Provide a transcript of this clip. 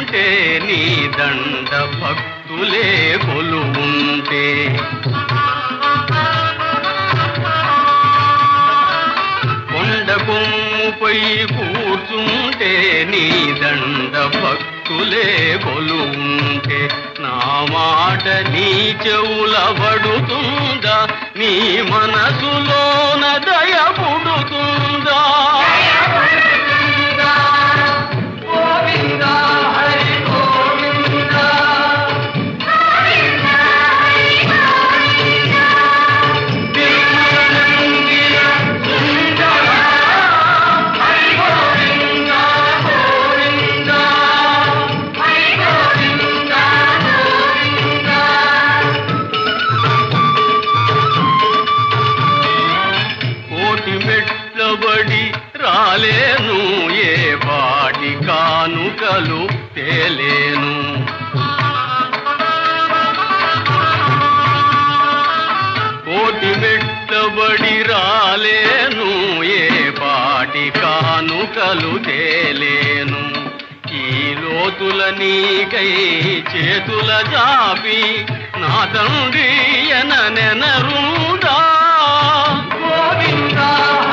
ఉంటే నీ దండ భక్తులే కొలువుంటే కొండ కొమ్ముపై కూర్చుంటే నీ దండ భక్తులే కొలువుంటే నా మాట నీ చెవుల పడుతుందా నీ మనసులోన దయ పుడుతుందా గోవిందా హరి గోవిందా తిరుమలంగిన సుందర హరి గోవిందా గోవిందా హరి గోవిందా గోవిందా కోటి మెట్లబడి రాలేను ఏ పాటి కానుకలు తేలేను కోటి మెట్లబడి రాలేను ఏ పాటి కానుకలు తేలేను ఈ లోతుల నీకై చేతుల జాపి నా తండ్రి ఎన నెనరుదా గోవిందా